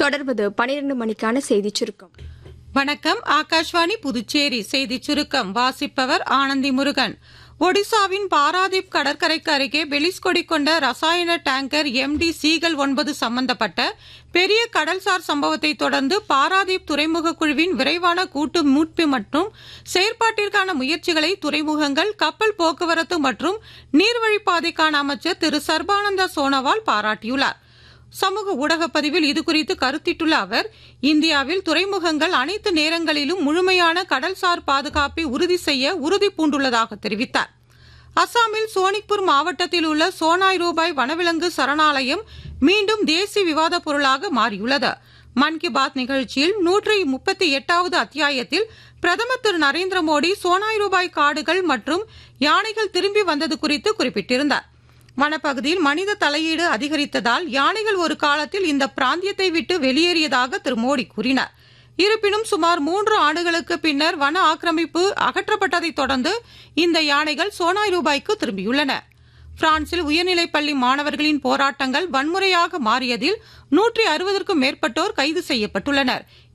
தொடர்வது பனிரெண்டு மணிக்கான செய்திச் சுருக்கம் வணக்கம் ஆகாஷ்வாணி புதுச்சேரி செய்திச் சுருக்கம் வாசிப்பவர் ஆனந்தி முருகன் ஒடிசாவின் பாராதீப் கடற்கரைக்கு அருகே பெலிஸ்கொடி கொண்ட ரசாயன டேங்கர் எம்டி சீகல் ஒன்பது சம்பந்தப்பட்ட பெரிய கடல்சார் சம்பவத்தை தொடர்ந்து பாராதீப் துறைமுக குழுவின் விரைவான கூட்டு மீட்பு மற்றும் செயற்பாட்டிற்கான முயற்சிகளை துறைமுகங்கள் கப்பல் போக்குவரத்து மற்றும் நீர்வழிப்பாதைக்கான அமைச்சர் திரு சர்பானந்த சோனோவால் பாராட்டியுள்ளார் சமூக ஊடக பதிவில் இதுகுறித்து கருத்திட்டுள்ள அவர் இந்தியாவில் துறைமுகங்கள் அனைத்து நேரங்களிலும் முழுமையான கடல்சார் பாதுகாப்பை உறுதி செய்ய உறுதி பூண்டுள்ளதாக தெரிவித்தார் அசாமில் சோனிக்பூர் மாவட்டத்தில் உள்ள சோனாய் ரூபாய் வனவிலங்கு சரணாலயம் மீண்டும் தேசிய விவாத பொருளாக மாறியுள்ளது மன் கி பாத் நிகழ்ச்சியில் நூற்றி முப்பத்தி எட்டாவது அத்தியாயத்தில் பிரதமர் திரு நரேந்திர மோடி சோனாய் ரூபாய் காடுகள் மற்றும் யானைகள் திரும்பி வந்தது குறித்து குறிப்பிட்டிருந்தார் வனப்பகுதியில் மனித தலையீடு அதிகரித்ததால் யானைகள் ஒரு காலத்தில் இந்த பிராந்தியத்தை விட்டு வெளியேறியதாக திரு மோடி கூறினார் இருப்பினும் சுமார் மூன்று ஆண்டுகளுக்கு பின்னர் வன ஆக்கிரமிப்பு அகற்றப்பட்டதை தொடர்ந்து இந்த யானைகள் சோனாய் ரூபாய்க்கு திரும்பியுள்ளன பிரான்சில் உயர்நிலைப் பள்ளி மாணவர்களின் போராட்டங்கள் வன்முறையாக மாறியதில் நூற்றி அறுபதற்கும் மேற்பட்டோர் கைது செய்யப்பட்டுள்ளனர்